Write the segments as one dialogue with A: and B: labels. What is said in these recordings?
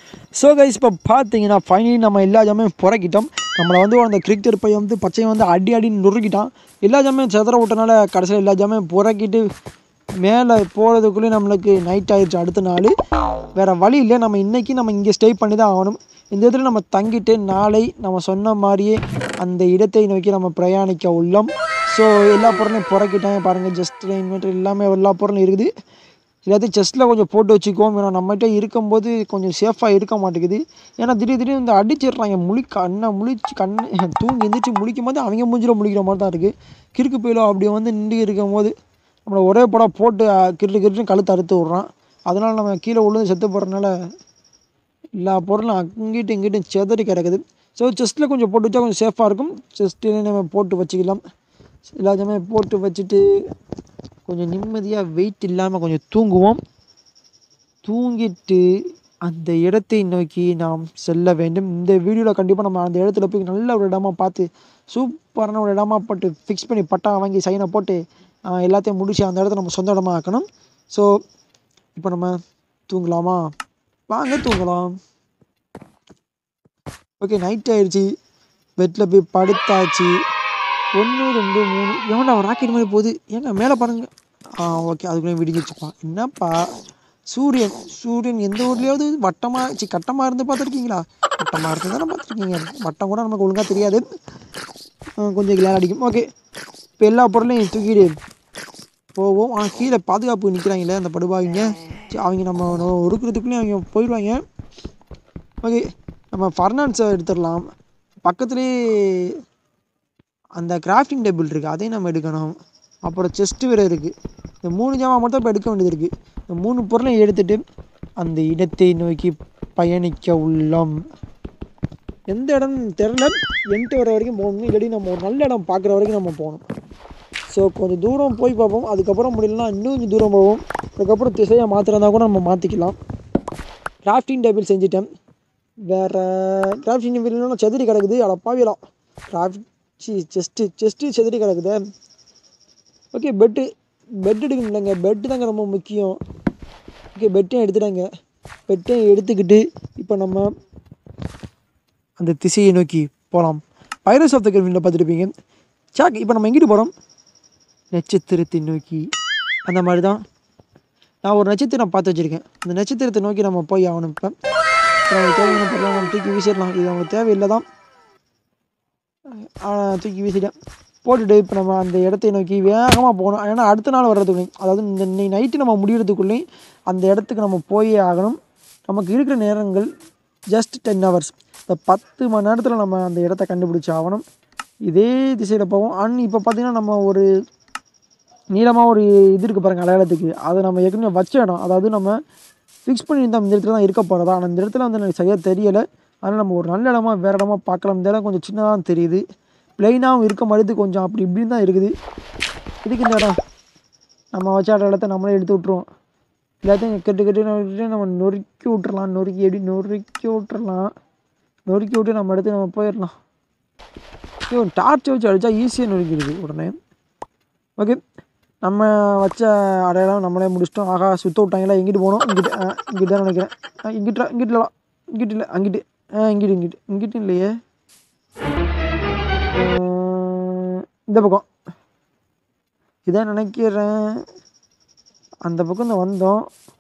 A: so guys இப்போ பார்த்தீங்கன்னா finally நம்ம எல்லா ஜாமையும் புறக்கிட்டோம் நம்மளை வந்து அந்த கிரிக்கெட் பையன் வந்து பச்சையை வந்து அடி அடின்னு நொறுக்கிட்டான் எல்லா ஜாமையும் செதற விட்டனால கடைசியில் எல்லா ஜாமையும் புறக்கிட்டு மேலே போகிறதுக்குள்ளே நம்மளுக்கு நைட் ஆயிடுச்சு அடுத்த நாள் வேறு வழி இல்லை நம்ம இன்றைக்கி நம்ம இங்கே ஸ்டே பண்ணி தான் ஆகணும் இந்த இடத்துல நம்ம தங்கிட்டு நாளை நம்ம சொன்ன மாதிரியே அந்த இடத்தை நோக்கி நம்ம பிரயாணிக்க உள்ளோம் ஸோ எல்லா பொருளையும் புறக்கிட்டாங்க பாருங்கள் ஜஸ்ட் இன்வெர்டர் எல்லாமே எல்லா பொருளும் இருக்குது எல்லாத்தையும் செஸ்ட்டில் கொஞ்சம் போட்டு வச்சுக்குவோம் ஏன்னா நம்மகிட்ட இருக்கும்போது கொஞ்சம் சேஃபாக இருக்க மாட்டேங்குது ஏன்னா திடீர் திடீர்னு இந்த அடிச்சிடுறாங்க முழி கண்ணை முழிச்சு கண்ணு தூங்கி எந்திரிச்சு முழிக்கும் போது அவங்க மூஞ்சில் முழிக்கிற மாதிரி தான் இருக்குது கிறுக்கு போயிலும் அப்படி வந்து நின்று இருக்கும் போது நம்மளை ஒரே படம் போட்டு அஹ், கிருட்டு கிருட்டுன்னு கழுத்து அறுத்து விட்றான் அதனால் நம்ம கீழே விழுந்து செத்து போகிறதுனால எல்லா பொருளும் அங்கிட்டு இங்கிட்டும் செதறி கிடக்குது ஸோ செஸ்ட்டில் கொஞ்சம் போட்டு வச்சா கொஞ்சம் சேஃபாக இருக்கும் செஸ்ட்டில் நம்ம போட்டு வச்சுக்கலாம் எல்லாத்தையுமே போட்டு வச்சுட்டு கொஞ்சம் நிம்மதியாக வெயிட் இல்லாமல் கொஞ்சம் தூங்குவோம் தூங்கிட்டு அந்த இடத்தை நோக்கி நாம் செல்ல வேண்டும் இந்த வீடியோவில் கண்டிப்பாக நம்ம அந்த இடத்துல போய் நல்ல ஒரு இடமா பார்த்து சூப்பரான ஒரு இடமா போட்டு ஃபிக்ஸ் பண்ணி பட்டா வாங்கி சைனை போட்டு ஆஹ், எல்லாத்தையும் முடிச்சு அந்த இடத்த நம்ம சொந்த இடமா ஆக்கணும் ஸோ இப்போ நம்ம தூங்கலாமா வாங்க தூங்கலாம் ஓகே நைட் ஆயிடுச்சு பெட்டில் போய் படுத்தாச்சு ஒன்று ரெண்டு மூணு எவன்டா ராக்கெட் மாதிரி போகுது ஏங்க மேலே பாருங்க ஆ ஓகே அதுக்குள்ளே விடிஞ்சிச்சுப்பா என்னப்பா சூரியன் சூரியன் எந்த ஊர்லேயாவது வட்டமாக சி கட்டமாக இருந்து பார்த்துருக்கீங்களா வட்டமாக இருந்து தானே பார்த்துருக்கீங்க வட்டம் கூட நமக்கு ஒழுங்காக தெரியாது ஆ, கொஞ்சம் கிளார் அடிக்கும் ஓகே இப்போ எல்லா பொருளையும் தூக்கிடு போவோம் ஆனால் கீழே பாதுகாப்பு நிற்கிறாங்களே அந்த படுபாவிங்க சரி, அவங்க நம்ம ஒடுக்குறதுக்குள்ளேயும் அவங்க போயிடுவாங்க ஓகே நம்ம ஃபர்னான்ஸை எடுத்துடலாம் பக்கத்துலேயே அந்த கிராஃப்டிங் டேபிள் இருக்குது அதையும் நம்ம எடுக்கணும் அப்புறம் செஸ்ட்டு வேறு இருக்குது இந்த மூணு ஜாமான் மட்டும் இப்போ எடுக்க வேண்டியது இருக்குது இந்த மூணு பொருளையும் எடுத்துட்டு அந்த இடத்தை நோக்கி பயணிக்க உள்ளோம் எந்த இடம் தெரில என்ட்டு வர வரைக்கும் போகணும் இல்லாட்டி நம்ம ஒரு நல்ல இடம் பார்க்குற வரைக்கும் நம்ம போகணும் ஸோ கொஞ்சம் தூரம் போய் பார்ப்போம் அதுக்கப்புறம் முடியலனா இன்னும் கொஞ்சம் தூரம் போவோம் அதுக்கப்புறம் திசையை மாற்றுறதா கூட நம்ம மாற்றிக்கலாம் கிராஃப்டிங் டேபிள் செஞ்சிட்டேன் வேறு கிராஃப்டிங் டேபிள்னா செதறி கிடக்குது அட பாவிலாம் கிராஃப்ட் சி செஸ்ட்டு செஸ்ட்டு செதறி கிடக்குது ஓகே பெட்டு பெட் எடுக்கணும் இல்லைங்க பெட்டு தாங்க ரொம்ப முக்கியம் ஓகே பெட்டையும் எடுத்துட்டாங்க பெட்டையும் எடுத்துக்கிட்டு இப்போ நம்ம அந்த திசையை நோக்கி போகலாம் பைரஸ் ஆஃப் த கல்வியில் பார்த்துருப்பீங்க சாக் இப்போ நம்ம எங்கிட்டு போகிறோம் நட்சத்திரத்தை நோக்கி அந்த மாதிரி தான் நான் ஒரு நட்சத்திரம் பார்த்து வச்சுருக்கேன் அந்த நட்சத்திரத்தை நோக்கி நம்ம போய் ஆகணும் இப்போ நமக்கு தேவையான பொருளை நம்ம தூக்கி வீசிடலாம் இது நமக்கு தேவையில்லை தான் ஆஹ் தூக்கி வீசிட்டேன் போட்டுட்டு இப்போ நம்ம அந்த இடத்தை நோக்கி வேகமாக போகணும் ஏன்னா அடுத்த நாள் வர்றதுக்குள்ளேயும் அதாவது இந்த இன்னைக்கு நைட்டு நம்ம முடியறதுக்குள்ளேயும் அந்த இடத்துக்கு நம்ம போயே ஆகணும் நமக்கு இருக்கிற நேரங்கள் ஜஸ்ட் டென் ஹவர்ஸ் இந்த பத்து மணி நேரத்தில் நம்ம அந்த இடத்த கண்டுபிடிச்சி ஆகணும் இதே திசையில் போவோம் அண்ட் இப்போ பார்த்தீங்கன்னா நம்ம ஒரு நீளமாக ஒரு இது இருக்குது பாருங்கள் அடையாளத்துக்கு அதை நம்ம ஏற்கனவே வச்ச இடம் அதாவது நம்ம ஃபிக்ஸ் பண்ணியிருந்தோம் இந்த இடத்துல தான் இருக்க போகிறதா ஆனால் இந்த இடத்துல வந்து எனக்கு சரியாக தெரியலை அதனால் நம்ம ஒரு நல்ல இடமா வேறு இடமா பார்க்கலாம் இந்த இடம் கொஞ்சம் சின்னதாக தெரியுது ப்ளைனாகவும் இருக்க மாதிரி கொஞ்சம் அப்படி இப்படின்னு தான் இருக்குது இதுக்கு இந்த இடம் நம்ம வச்ச இடத்த நம்மளே எடுத்து விட்ருவோம் எல்லாத்தையும் கெட்டு கெட்டு நொறுக்கிட்டு நம்ம நொறுக்கி விட்றலாம் நொறுக்கி எப்படி நொறுக்கி விட்றலாம் நொறுக்கி விட்டு நம்ம எடுத்து நம்ம போயிடலாம் ஐயோ டார்ச் வச்சு அடித்தா ஈஸியாக நொறுக்கிடுது உடனே ஓகே நம்ம வச்ச அடையாளம் நம்மளே முடிச்சிட்டோம் ஆகா சுத்த விட்டாங்களா எங்கிட்டு போகணும் இங்கிட்டு ஆ, இங்கிட்டு தான் நினைக்கிறேன் ஆ, இங்கிட்டா இங்கிட்டலாம் இங்கிட்டு இல்லை அங்கிட்டு ஆ இங்கிட்டு இங்கிட்டு இங்கிட்டு இல்லையே ஆ, இந்த பக்கம் இதான் நினைக்கிறேன் அந்த பக்கம் தான் வந்தோம்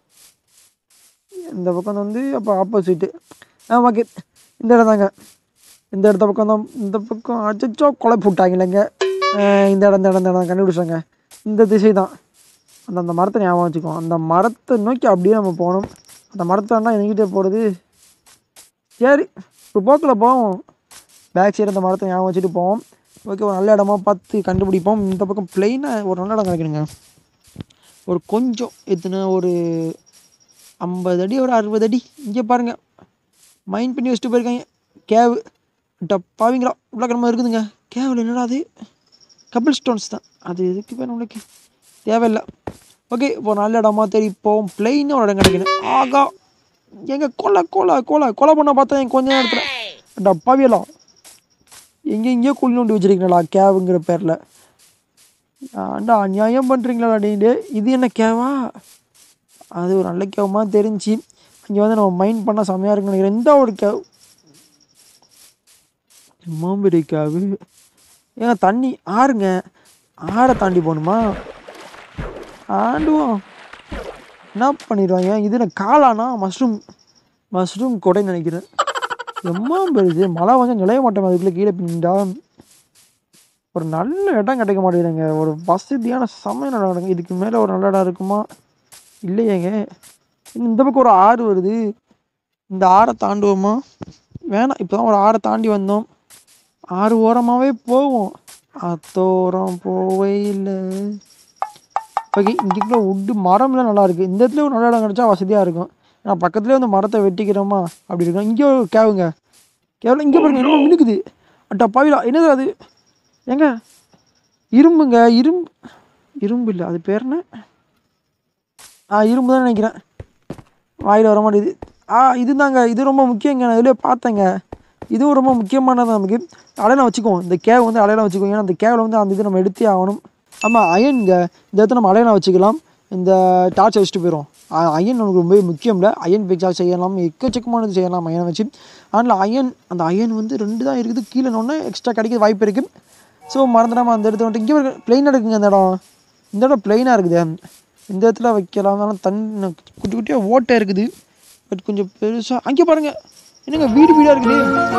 A: இந்த பக்கம் வந்து அப்போ ஆப்போசிட்டு ஆ ஓகே இந்த இடம் தாங்க இந்த இடத்த பக்கம் தான் இந்த பக்கம் அச்சோ கொலை போட்டாங்களேங்க இந்த இடம் இந்த இடம் இந்த இடம் கண்டுபிடிச்சாங்க இந்த திசை தான் அந்த அந்த மரத்தை ஞாபகம் வச்சுக்கோ அந்த மரத்தை நோக்கி அப்படியே நம்ம போகணும் அந்த மரத்தாண்டா எங்கிட்டே போகிறது சரி ஒரு போக்கில் போவோம் பேக் சைடு அந்த மரத்தை ஞாபகம் வச்சுட்டு போவோம் ஓகே ஒரு நல்ல இடமா பார்த்து கண்டுபிடிப்போம் இந்த பக்கம் பிளெயினாக ஒரு நல்ல இடம் கிடைக்கணுங்க ஒரு கொஞ்சம் எத்தனை ஒரு ஐம்பது அடி ஒரு அறுபது அடி இங்கே பாருங்கள் மைண்ட் பண்ணி வச்சுட்டு போயிருக்காங்க கேவு டப்பாவிங்களா உள்ள கிழமை இருக்குதுங்க கேவில் என்னடா அது கபிள் ஸ்டோன்ஸ் தான் அது எதுக்கு பேர் நம்மளுக்கு தேவையில்லை ஓகே இப்போ நல்ல இடமா தேடி போவோம் பிளெயினாக ஒரு இடம் கிடைக்கணும் ஆகா எங்க கொலை கொலை கொலை கொலை பண்ண பார்த்தா என் கொஞ்ச நேரத்தில் டப்பாவியலாம் எங்கே எங்கேயோ குழி நோண்டி வச்சிருக்கீங்களா கேவுங்கிற பேரில் ஆண்டா அநியாயம் பண்ணுறீங்களா அப்படின்ட்டு இது என்ன கேவா அது ஒரு நல்ல கேவமாக தெரிஞ்சு இங்கே வந்து நம்ம மைண்ட் பண்ணால் செம்மையாக இருக்குன்னு நினைக்கிறேன் இந்த ஒரு கேவ் மாம்பெரி கேவு ஏங்க தண்ணி ஆறுங்க ஆறை தாண்டி போகணுமா ஆண்டுவோம் என்ன பண்ணிடுவாங்க இது என்ன காளானா மஷ்ரூம் மஷ்ரூம் கொடைன்னு நினைக்கிறேன் எம்மா பெருசு மழை வந்து நிலைய மாட்டோம் அதுக்குள்ளே கீழே பின்னிண்டா ஒரு நல்ல இடம் கிடைக்க மாட்டேங்குதுங்க ஒரு வசதியான சமயம் நடக்குங்க இதுக்கு மேலே ஒரு நல்ல இடம் இருக்குமா இல்லையேங்க இன்னும் இந்த பக்கம் ஒரு ஆறு வருது இந்த ஆறை தாண்டுவோமா வேணாம் இப்போ தான் ஒரு ஆறை தாண்டி வந்தோம் ஆறு ஓரமாகவே போவோம் அத்தோரம் போவே இல்லை ஓகே இங்கேக்குள்ள உட்டு மரம்லாம் நல்லா இருக்குது இந்த இடத்துல ஒரு நல்ல இடம் கிடச்சா வசதியாக இருக்கும் ஏன்னா பக்கத்துலேயே வந்து மரத்தை வெட்டிக்கிறோமா அப்படி இருக்கும் இங்கே ஒரு கேவுங்க கேவலம் இங்கே பாருங்க என்னமோ மினுக்குது அட்டா பாவிலா என்னது அது ஏங்க இரும்புங்க இரும்பு இரும்பு இல்லை அது பேர் என்ன ஆ இரும்பு தான் நினைக்கிறேன் வாயில் வர மாட்டேங்குது ஆ இதுதாங்க இது ரொம்ப முக்கியங்க நான் இதில் பார்த்தேங்க இதுவும் ரொம்ப முக்கியமானது நமக்கு அடையாளம் வச்சுக்குவோம் இந்த கேவ் வந்து அடையாளம் வச்சுக்குவோம் ஏன்னா அந்த கேவில் வந்து அந்த இது நம்ம எடுத்தே ஆகணும் ஆமாம் அயன்ங்க இந்த இடத்துல நம்ம அடையாளம் வச்சுக்கலாம் இந்த டார்ச் வச்சுட்டு போயிடும் அயன் நமக்கு ரொம்ப முக்கியம் இல்லை அயன் பிக்சார் செய்யலாம் எக்கச்சக்கமானது செய்யலாம் அயனை வச்சு அதனால் அயன் அந்த அயன் வந்து ரெண்டு தான் இருக்குது கீழே ஒன்று எக்ஸ்ட்ரா கிடைக்க வாய்ப்பு இருக்குது ஸோ மறந்துடாமல் அந்த இடத்துல வந்துட்டு இங்கே ஒரு பிளெயினாக இருக்குங்க அந்த இடம் இந்த இடம் பிளெயினாக இருக்குது இந்த இடத்துல வைக்கலாம் ஆனால் தண்ணி குட்டி குட்டியாக ஓட்டை இருக்குது பட் கொஞ்சம் பெருசாக அங்கே பாருங்கள் என்னங்க வீடு வீடாக இருக்குது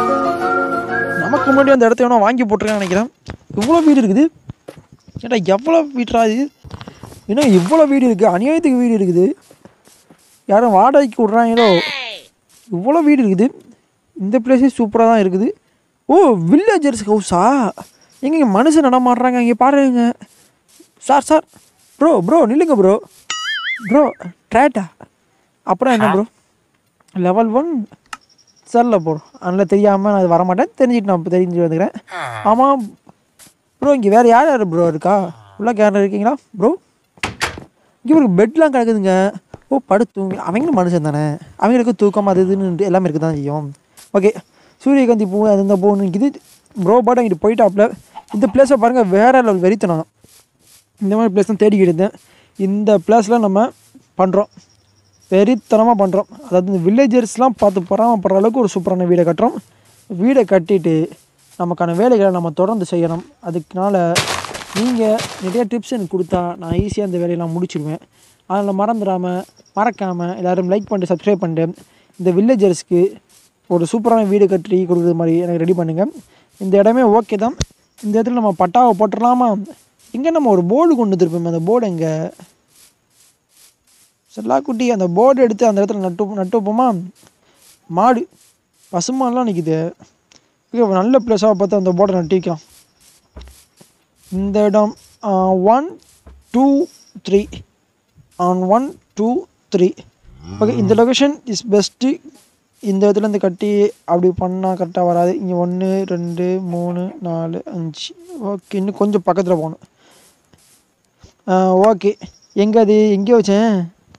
A: நமக்கு முன்னாடி அந்த இடத்த எவனோ வாங்கி போட்டிருக்கான்னு நினைக்கிறேன் இவ்வளோ வீடு இருக்குது ஏடா எவ்வளோ வீடுறா இது ஏன்னா இவ்வளோ வீடு இருக்குது அநியாயத்துக்கு வீடு இருக்குது யாரும் வாடகைக்கு விட்றாங்களோ இவ்வளோ வீடு இருக்குது இந்த பிளேஸே சூப்பராக தான் இருக்குது ஓ வில்லேஜர்ஸ் ஹவுஸா எங்க இங்கே மனுஷன் நடமாடுறாங்க இங்கே பாருங்க சார் சார் ப்ரோ ப்ரோ நில்லுங்க ப்ரோ ப்ரோ ட்ரேட்டா அப்புறம் என்ன ப்ரோ லெவல் ஒன் சரில ப்ரோ அதனால் தெரியாமல் நான் அது வரமாட்டேன் தெரிஞ்சுட்டு நான் இப்போ தெரிஞ்சு வந்துக்கிறேன் ஆமாம் ப்ரோ இங்கே வேறு யார் யார் ப்ரோ இருக்கா உள்ள கேரளா இருக்கீங்களா ப்ரோ இங்கே ஒரு பெட்லாம் கிடக்குதுங்க ஓ படுத்து தூங்கி அவங்களும் மனுஷன் தானே அவங்களுக்கு தூக்கம் அது இதுன்னு எல்லாமே இருக்க தான் செய்யும் ஓகே சூரியகாந்தி பூ அது இந்த பூ நிற்கிது ப்ரோ பாட் அங்கிட்டு போயிட்டாப்புல இந்த பிளேஸை பாருங்கள் வேறு லெவல் வெறித்தனம் இந்த மாதிரி பிளேஸ் தான் தேடிக்கிட்டு இருந்தேன் இந்த பிளேஸில் நம்ம பண்ணுறோம் வெறித்தனமாக பண்ணுறோம் அதாவது இந்த வில்லேஜர்ஸ்லாம் பார்த்து பொறாமப்படுற அளவுக்கு ஒரு சூப்பரான வீடை கட்டுறோம் வீடை கட்டிட்டு நமக்கான வேலைகளை நம்ம தொடர்ந்து செய்யணும் அதுக்குனால நீங்கள் நிறைய டிப்ஸ் எனக்கு கொடுத்தா நான் ஈஸியாக இந்த வேலையெல்லாம் முடிச்சிடுவேன் அதில் மறந்துடாமல் மறக்காமல் எல்லோரும் லைக் பண்ணிட்டு சப்ஸ்கிரைப் பண்ணிட்டு இந்த வில்லேஜர்ஸ்க்கு ஒரு சூப்பரான வீடு கட்டி கொடுக்குறது மாதிரி எனக்கு ரெடி பண்ணுங்கள் இந்த இடமே ஓகே தான் இந்த இடத்துல நம்ம பட்டாவை போட்டுடலாமா எங்கே நம்ம ஒரு போர்டு கொண்டு வந்துருப்போம் அந்த போர்டு எங்கே செல்லாக்குட்டி அந்த போர்டு எடுத்து அந்த இடத்துல நட்டு நட்டு வைப்போமா மாடு பசுமாடெலாம் நிற்கிது ஓகே நல்ல பிளேஸாக பார்த்து அந்த போர்டை நட்டு வைக்கலாம் இந்த இடம் one two three on one two three okay இந்த லொக்கேஷன் இஸ் பெஸ்ட்டு இந்த இடத்துலேருந்து கட்டி அப்படி பண்ணால் கரெக்டாக வராது இங்கே ஒன்று ரெண்டு மூணு நாலு அஞ்சு ஓகே இன்னும் கொஞ்சம் பக்கத்தில் போகணும் ஓகே எங்கே அது எங்கே வச்சேன்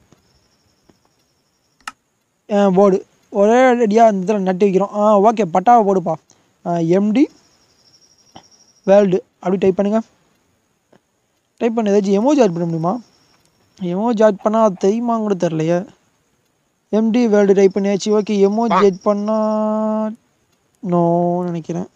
A: போர்டு ஒரே அடியாக இந்த இடத்துல நட்டு வைக்கிறோம் ஆ ஓகே பட்டாவை போடுப்பா எம்டி வேர்ல்டு அப்படி டைப் பண்ணுங்கள் டைப் பண்ண ஏதாச்சும் எமோஜி ஆட் பண்ண முடியுமா எமோஜி ஆட் பண்ணால் அது தெரியுமான்னு கூட தெரிலையே எம்டி வேர்ல்டு டைப் பண்ணியாச்சு ஓகே எமோஜி ஆட் பண்ணால் நோ நினைக்கிறேன்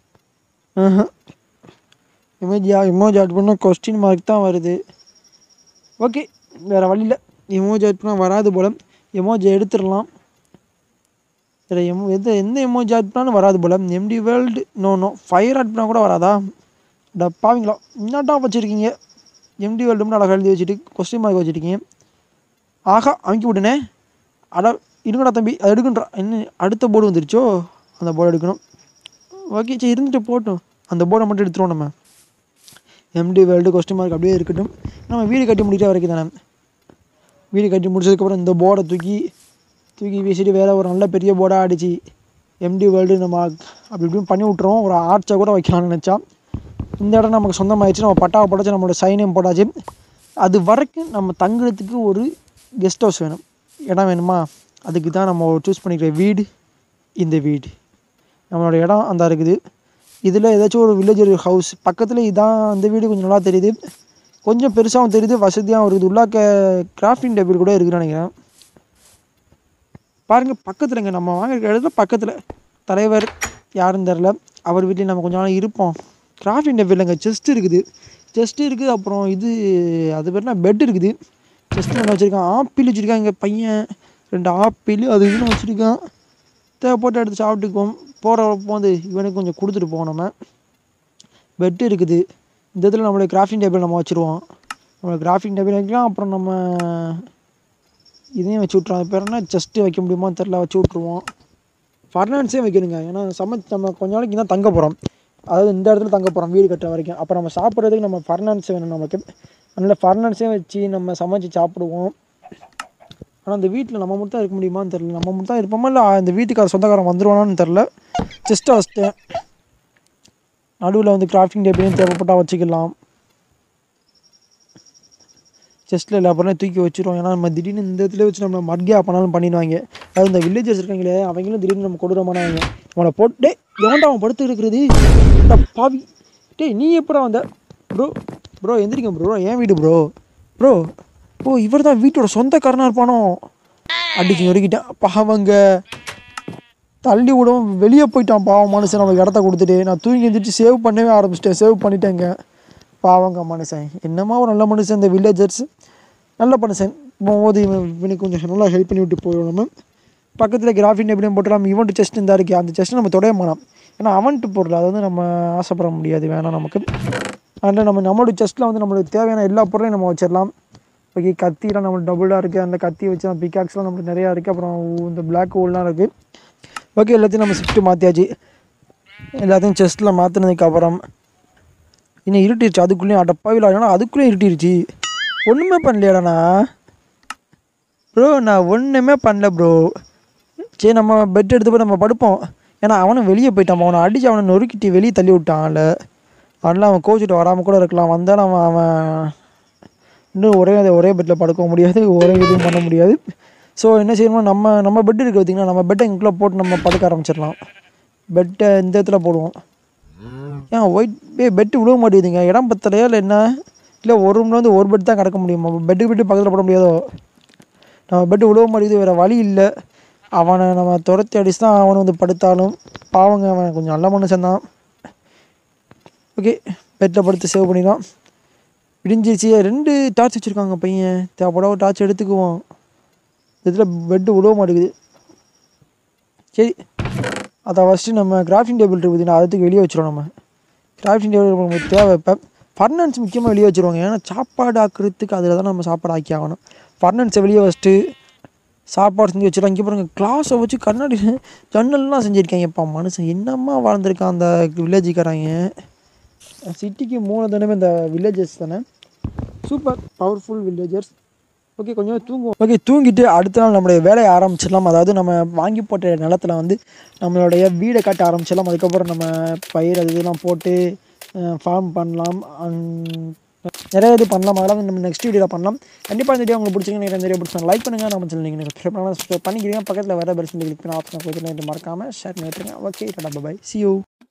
A: எமோஜி எமோஜி ஆட் பண்ணால் கொஸ்டின் மார்க் தான் வருது ஓகே வேறு வழியில் எமோஜி ஆட் பண்ணால் வராது போல் எமோஜி எடுத்துடலாம் சரி எமோ எது எந்த எமோஜி ஆட் பண்ணாலும் வராது போல் empty world no no fire add பண்ணால் கூட வராதா டப்பாவீங்களா என்னட்டா வச்சுருக்கீங்க எம்டி வேர்ல்டுன்னு அழகாக எழுதி வச்சுட்டு கொஸ்டின் மார்க் வச்சுருக்கீங்க ஆஹா அமைக்கி விட்டுனே அட இருங்கடா தம்பி அது எடுக்கன்றா என்ன அடுத்த போர்டு வந்துருச்சோ அந்த போர்டு எடுக்கணும் ஓகே சரி இருந்துட்டு போட்டும் அந்த போர்டை மட்டும் எடுத்துருவோம் நம்ம எம்டி வேர்ல்டு கொஸ்டின் மார்க் அப்படியே இருக்கட்டும் நம்ம வீடு கட்டி முடிக்கிற வரைக்கும் தானே வீடு கட்டி முடிச்சதுக்கப்புறம் இந்த போர்டை தூக்கி தூக்கி வீசிட்டு வேறு ஒரு நல்ல பெரிய போர்டாக அடிச்சு எம்டி வேர்ல்டு நம்ம அப்படி இப்படின்னு பண்ணி விட்ருவோம் ஒரு ஆர்ச்சை கூட வைக்கலாம்னு நினச்சா இந்த இடம் நமக்கு சொந்தமாயிடுச்சு நம்ம பட்டாவை போட்டாச்சு நம்மளோட சைனையும் போட்டாச்சு அது வரைக்கும் நம்ம தங்குறதுக்கு ஒரு கெஸ்ட் ஹவுஸ் வேணும் இடம் வேணுமா அதுக்கு தான் நம்ம சூஸ் பண்ணிக்கிற வீடு இந்த வீடு நம்மளோட இடம் அந்த இருக்குது இதில் ஏதாச்சும் ஒரு வில்லேஜர் ஹவுஸ் பக்கத்தில் இதான் அந்த வீடு கொஞ்சம் நல்லா தெரியுது கொஞ்சம் பெருசாகவும் தெரியுது வசதியாகவும் இருக்குது உள்ளாக்க கிராஃப்டிங் டேபிள் கூட இருக்குதுன்னு நினைக்கிறேன் பாருங்கள் பக்கத்துலங்க நம்ம வாங்கிருக்க இடத்துல பக்கத்தில் தலைவர் யாருன்னு தெரில அவர் வீட்லேயும் நம்ம கொஞ்ச நாள் இருப்போம் கிராஃபிங் டேபிள் இல்லைங்க செஸ்ட் இருக்குது செஸ்ட் இருக்குது அப்புறம் இது அது பேர்னா பெட் இருக்குது செஸ்ட் ஒன்று வச்சுருக்கான் ஆப்பிள் வச்சுருக்கான் எங்கள் பையன் ரெண்டு ஆப்பிள் அது இதுன்னு வச்சுருக்கான் தேவைப்பட்டு எடுத்து சாப்பிட்டுக்குவோம் போகிறப்போ வந்து இவனுக்கு கொஞ்சம் கொடுத்துட்டு போவோம் நம்ம பெட்டு இருக்குது இந்த இதில் நம்மளுடைய கிராஃபிங் டேபிள் நம்ம வச்சுருவோம் நம்மளுக்கு கிராஃபிங் டேபிள் வைக்கலாம் அப்புறம் நம்ம இதையும் வச்சு விட்ருவோம் அது பேர் என்ன செஸ்ட்டு வைக்க முடியுமான்னு தெரில வச்சு விட்ருவோம் ஃபர்னான்ஸே வைக்கணுங்க ஏன்னா சமைச்சு நம்ம கொஞ்ச நாளைக்கு தான் தங்க போகிறோம் அதாவது இந்த இடத்துல தங்க போகிறோம் வீடு கட்டுற வரைக்கும் அப்போ நம்ம சாப்பிட்றதுக்கு நம்ம ஃபர்னான்ஸ் வேணும் நமக்கு அதனால் ஃபர்னான்ஸே வச்சு நம்ம சமைச்சு சாப்பிடுவோம் ஆனால் அந்த வீட்டில் நம்ம மட்டும் தான் இருக்க முடியுமான்னு தெரில நம்ம மட்டும் தான் இருப்போமா இல்லை இந்த வீட்டுக்கார சொந்தக்காரன் வந்துருவானான்னு தெரில செஸ்ட்டை வச்சிட்டேன் நடுவில் வந்து கிராஃப்டிங் டேபிளையும் தேவைப்பட்டால் வச்சுக்கலாம் செஸ்ட்டில் எல்லா பொருளையும் தூக்கி வச்சிருவோம் ஏன்னா நம்ம திடீர்னு இந்த இடத்துல வச்சு நம்ம மட்கே பண்ணாலும் பண்ணிடுவாங்க அது இந்த வில்லேஜர்ஸ் இருக்காங்களே அவங்களும் திடீர்னு நம்ம கொடூரமானவங்க அவனை போட்டு டேய் எவன்டா அவன் படுத்து இருக்கிறது அட பாவி டேய் நீ எப்படா வந்த ப்ரோ ப்ரோ எந்திரிங்க ப்ரோ ஏன் வீடு ப்ரோ ப்ரோ ஓ இவர் தான் வீட்டோட சொந்தக்காரனாக இருப்பானோ அடிச்சு நொறுக்கிட்டேன் பாவங்க தள்ளி விடவும் வெளியே போயிட்டான் பாவம் மனுஷன் நமக்கு இடத்த கொடுத்துட்டு நான் தூங்கி எழுந்திரிச்சு சேவ் பண்ணவே ஆரம்பிச்சிட்டேன் சேவ் பண்ணிட்டேங்க பாவங்க மனுஷன் என்னமா ஒரு நல்ல மனுஷன் இந்த வில்லேஜர்ஸ் நல்ல மனுஷன் போகும்போது இவன் இவனுக்கு கொஞ்சம் நல்லா ஹெல்ப் பண்ணி விட்டு போயிடும் நம்ம பக்கத்தில் கிராஃபின் எப்படியும் போட்டுலாம் இவன்ட்டு செஸ்ட் இருந்தா இருக்கு அந்த செஸ்ட் நம்ம தொடைய மாட்டோம் ஏன்னா அவன்ட்டு பொருள் அது வந்து நம்ம ஆசைப்பட முடியாது வேணாம் நமக்கு அதில் நம்ம நம்மளோட செஸ்ட்டில் வந்து நம்மளுக்கு தேவையான எல்லா பொருளையும் நம்ம வச்சிடலாம் ஓகே கத்திலாம் நம்மளுக்கு டபுளாக இருக்குது அந்த கத்தி வச்சு பிகாக்ஸ்லாம் நம்மளுக்கு நிறையா இருக்குது அப்புறம் இந்த பிளாக் ஹோல்லாம் இருக்குது ஓகே எல்லாத்தையும் நம்ம ஷிஃப்ட்டு மாற்றியாச்சு எல்லாத்தையும் செஸ்ட்டில் மாற்றினதுக்கு அப்புறம் இன்னும் இருட்டிருச்சு அதுக்குள்ளேயும் அடப்பாவில் ஏன்னா அதுக்குள்ளேயும் இருட்டிருச்சு ஒன்றுமே பண்ணலையாடா ப்ரோ நான் ஒன்றுமே பண்ணல ப்ரோ சரி நம்ம பெட் எடுத்து போய் நம்ம படுப்போம் ஏன்னா அவனும் வெளியே போயிட்டான் அவனை அடித்து அவனை நொறுக்கிட்டு வெளியே தள்ளி விட்டான்ல அதனால அவன் கோச்சிட்டு வராமல் கூட இருக்கலாம் வந்தாலும் அவன் அவன் இன்னும் ஒரே ஒரே பெட்டில் படுக்க முடியாது ஒரே இதுவும் பண்ண முடியாது ஸோ என்ன செய்யணும்னா நம்ம நம்ம பெட் இருக்குது பார்த்திங்கன்னா நம்ம பெட்டை இங்குள்ளே போட்டு நம்ம படுக்க ஆரம்பிச்சிடலாம் பெட்டை இந்த இடத்துல போடுவோம் ஏன் ஒயிட் பே பெட்டு விழுவ மாட்டேங்குதுங்க இடம் பத்தலையா இல்லை என்ன இல்லை ஒரு ரூமில் வந்து ஒரு பெட் தான் கிடக்க முடியுமா பெட்டு பெட்டு பக்கத்தில் போட முடியாதோ நம்ம பெட்டு விழுவ மாட்டேங்குது வேறு வழி இல்லை அவனை நம்ம துரத்தி அடிச்சு தான் அவனை வந்து படுத்தாலும் பாவங்க அவன் கொஞ்சம் நல்ல மனுஷன் தான் ஓகே பெட்டில் படுத்து சேவ் பண்ணிடலாம் விடிஞ்சிருச்சு ரெண்டு டார்ச் வச்சுருக்காங்க பையன் தேவைப்பட ஒரு டார்ச் எடுத்துக்குவோம் இதில் பெட்டு விழுவ மாட்டேங்குது சரி அதை ஃபஸ்ட்டு நம்ம கிராஃப்டிங் டேபிள் இருக்குது அதுக்கு வெளியே வச்சிருவோம் நம்ம கிராஃப்டிங் டேபிள் நமக்கு தேவை இப்போ ஃபர்னன்ஸ் முக்கியமாக வெளியே வச்சுருவாங்க ஏன்னா சாப்பாடு ஆக்குறதுக்கு அதில் தான் நம்ம சாப்பாடு ஆக்கி ஆகணும் ஃபர்னன்ஸை வெளியே வச்சுட்டு சாப்பாடு செஞ்சு வச்சுருவாங்க இங்கே பாருங்க கிளாஸை வச்சு கண்ணாடி ஜன்னல்லாம் செஞ்சுருக்காங்கப்பா மனுஷன் என்னம்மா வாழ்ந்துருக்கான் அந்த வில்லேஜுக்காரங்க சிட்டிக்கு மூணு தானே இந்த வில்லேஜஸ் தானே சூப்பர் பவர்ஃபுல் வில்லேஜர்ஸ் ஓகே கொஞ்சம் தூங்குவோம் ஓகே தூங்கிட்டு அடுத்த நாள் நம்மளுடைய வேலையை ஆரம்பிச்சிடலாம் அதாவது நம்ம வாங்கி போட்ட நிலத்துல வந்து நம்மளுடைய வீடை கட்ட ஆரம்பிச்சிடலாம் அதுக்கப்புறம் நம்ம பயிர் அது இதெல்லாம் போட்டு ஃபார்ம் பண்ணலாம் அண்ட் நிறைய இது பண்ணலாம் அதெல்லாம் நம்ம நெக்ஸ்ட் வீடியோவில் பண்ணலாம் கண்டிப்பாக இந்த வீடியோ உங்களுக்கு பிடிச்சிங்க நீங்கள் இந்த வீடியோ பிடிச்சா லைக் பண்ணுங்கள் நம்ம சேனல் நீங்கள் சப்ஸ்கிரைப் பண்ணலாம் சப்ஸ்கிரைப் பண்ணிக்கிறீங்க பக்கத்தில் வர பெருசு கிளிக் பண்ணி ஆப்ஷன் கொடுத்து மறக்காமல் ஷேர் பண்ணி விட்டுருங்க okay tata bye see you